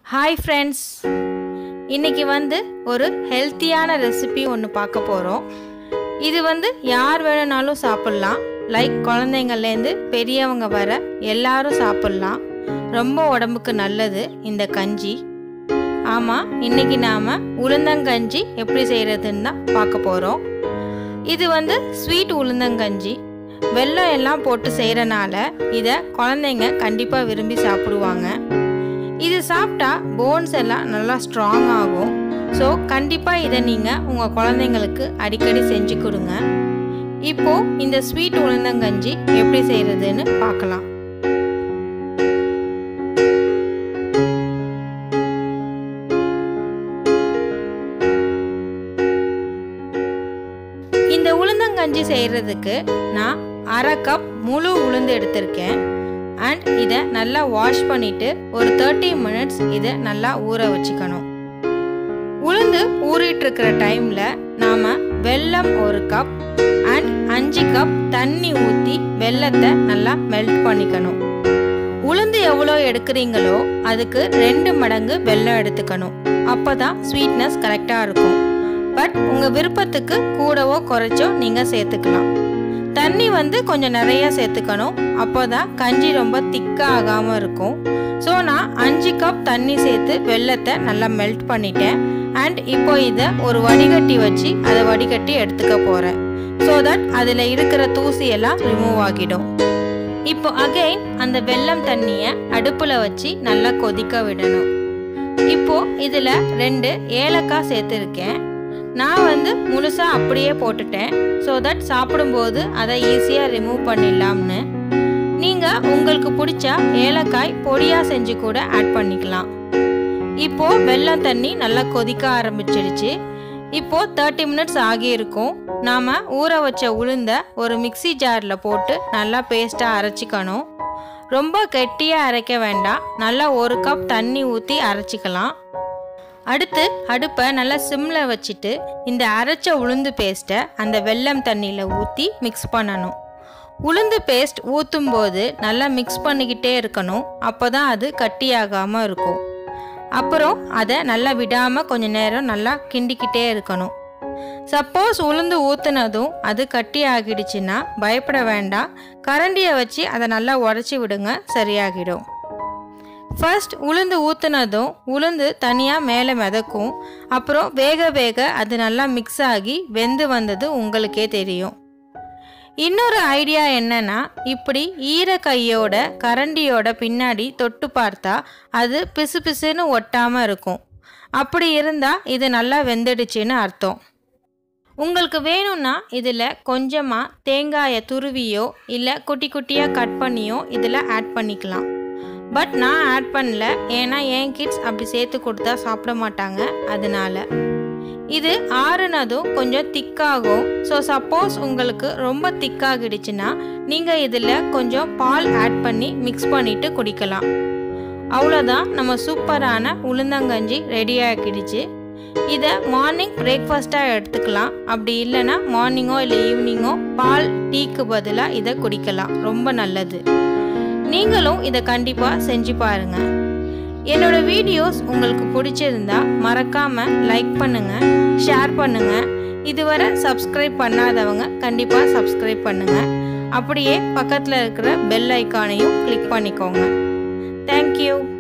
hi friends இன்னைக்கு வந்து ஒரு ஹெல்த்தியான ரெசிபி ஒன்று பார்க்க போகிறோம் இது வந்து யார் வேணும்னாலும் சாப்பிட்லாம் லைக் குழந்தைங்கள்லேருந்து பெரியவங்க வர எல்லாரும் சாப்பிட்லாம் ரொம்ப உடம்புக்கு நல்லது இந்த கஞ்சி ஆமாம் இன்னைக்கு நாம் உளுந்தங்கஞ்சி எப்படி செய்கிறதுன்னு தான் பார்க்க போகிறோம் இது வந்து ஸ்வீட் உளுந்தங்கஞ்சி வெல்லம் எல்லாம் போட்டு செய்கிறனால இதை குழந்தைங்க கண்டிப்பாக விரும்பி சாப்பிடுவாங்க இது சாப்பிட்டா போன்ஸ் எல்லாம் நல்லா ஸ்ட்ராங் ஆகும் ஸோ கண்டிப்பாக இதை நீங்கள் உங்கள் குழந்தைங்களுக்கு அடிக்கடி செஞ்சு கொடுங்க இப்போது இந்த ஸ்வீட் உளுந்தங்கஞ்சி எப்படி செய்கிறதுன்னு பார்க்கலாம் இந்த உளுந்தங்கஞ்சி செய்கிறதுக்கு நான் அரை கப் முழு உளுந்து எடுத்திருக்கேன் அண்ட் இதை நல்லா வாஷ் பண்ணிவிட்டு ஒரு தேர்ட்டி மினிட்ஸ் இதை நல்லா ஊற வச்சுக்கணும் உளுந்து ஊறிட்டு இருக்கிற டைமில் நாம் வெல்லம் ஒரு கப் அண்ட் அஞ்சு கப் தண்ணி ஊற்றி வெல்லத்தை நல்லா மெல்ட் பண்ணிக்கணும் உளுந்து எவ்வளோ எடுக்கிறீங்களோ அதுக்கு ரெண்டு மடங்கு வெல்லம் எடுத்துக்கணும் அப்போ தான் ஸ்வீட்னஸ் கரெக்டாக இருக்கும் பட் உங்கள் விருப்பத்துக்கு கூடவோ குறைச்சோ நீங்கள் சேர்த்துக்கலாம் தண்ணி வந்து கொஞ்சம் நிறைய சேர்த்துக்கணும் அப்போ தான் கஞ்சி ரொம்ப திக்காக ஆகாமல் இருக்கும் ஸோ நான் அஞ்சு கப் தண்ணி சேர்த்து வெள்ளத்தை நல்லா மெல்ட் பண்ணிட்டேன் அண்ட் இப்போ இதை ஒரு வடிகட்டி வச்சு அதை வடிகட்டி எடுத்துக்க போகிறேன் ஸோ தட் அதில் இருக்கிற தூசியெல்லாம் ரிமூவ் ஆகிடும் இப்போ அகைன் அந்த வெல்லம் தண்ணியை அடுப்பில் வச்சு நல்லா கொதிக்க விடணும் இப்போ இதில் ரெண்டு ஏலக்காய் சேர்த்துருக்கேன் நான் வந்து முழுசாக அப்படியே போட்டுட்டேன் ஸோ தட் சாப்பிடும்போது அதை ஈஸியாக ரிமூவ் பண்ணிடலாம்னு நீங்கள் உங்களுக்கு பிடிச்சா ஏலக்காய் பொடியாக செஞ்சு கூட ஆட் பண்ணிக்கலாம் இப்போது வெல்லம் தண்ணி நல்லா கொதிக்க ஆரம்பிச்சிடுச்சு இப்போது தேர்ட்டி மினிட்ஸ் ஆகியிருக்கும் நாம் ஊற வச்ச உளுந்த ஒரு மிக்சி ஜாரில் போட்டு நல்லா பேஸ்ட்டாக அரைச்சிக்கணும் ரொம்ப கெட்டியாக அரைக்க வேண்டாம் நல்லா ஒரு கப் தண்ணி ஊற்றி அரைச்சிக்கலாம் அடுத்து அடுப்பை நல்லா சிம்மில் வச்சுட்டு இந்த அரைச்ச உளுந்து பேஸ்ட்டை அந்த வெல்லம் தண்ணியில் ஊற்றி மிக்ஸ் பண்ணணும் உளுந்து பேஸ்ட் ஊற்றும் போது நல்லா மிக்ஸ் பண்ணிக்கிட்டே இருக்கணும் அப்போ தான் அது கட்டியாகாமல் இருக்கும் அப்புறம் அதை நல்லா விடாமல் கொஞ்சம் நேரம் நல்லா கிண்டிக்கிட்டே இருக்கணும் சப்போஸ் உளுந்து ஊற்றுனதும் அது கட்டி ஆகிடுச்சுன்னா பயப்பட வேண்டாம் கரண்டியை வச்சு அதை நல்லா உடச்சி விடுங்க சரியாகிடும் ஃபர்ஸ்ட் உளுந்து ஊற்றுனதும் உளுந்து தனியாக மேலே மிதக்கும் அப்புறம் வேக வேக அது நல்லா மிக்ஸ் ஆகி வெந்து வந்தது உங்களுக்கே தெரியும் இன்னொரு ஐடியா என்னன்னா இப்படி ஈர கையோட கரண்டியோட பின்னாடி தொட்டு பார்த்தா அது பிசு பிசுன்னு ஒட்டாமல் இருக்கும் அப்படி இருந்தால் இது நல்லா வெந்துடுச்சுன்னு அர்த்தம் உங்களுக்கு வேணும்னா இதில் கொஞ்சமாக தேங்காயை துருவியோ இல்லை குட்டி குட்டியாக கட் பண்ணியோ இதில் ஆட் பண்ணிக்கலாம் பட் நான் ஆட் பண்ணல ஏன்னா என் கிட்ஸ் அப்படி சேர்த்து கொடுத்தா சாப்பிட மாட்டாங்க அதனால இது ஆறுனதும் கொஞ்சம் திக்காகும் ஸோ சப்போஸ் உங்களுக்கு ரொம்ப திக்காகிடுச்சுன்னா நீங்கள் இதில் கொஞ்சம் பால் ஆட் பண்ணி மிக்ஸ் பண்ணிவிட்டு குடிக்கலாம் அவ்வளோதான் நம்ம சூப்பரான உளுந்தங்கஞ்சி ரெடி ஆகிடுச்சு இதை மார்னிங் பிரேக்ஃபாஸ்ட்டாக எடுத்துக்கலாம் அப்படி இல்லைன்னா மார்னிங்கோ இல்லை ஈவினிங்கோ பால் டீக்கு பதிலாக இதை குடிக்கலாம் ரொம்ப நல்லது நீங்களும் இதை கண்டிப்பாக செஞ்சு பாருங்கள் என்னோட வீடியோஸ் உங்களுக்கு பிடிச்சிருந்தா மறக்காமல் லைக் பண்ணுங்கள் ஷேர் பண்ணுங்கள் இதுவரை சப்ஸ்கிரைப் பண்ணாதவங்க கண்டிப்பாக சப்ஸ்கிரைப் பண்ணுங்கள் அப்படியே பக்கத்தில் இருக்கிற பெல் ஐக்கானையும் கிளிக் பண்ணிக்கோங்க தேங்க்யூ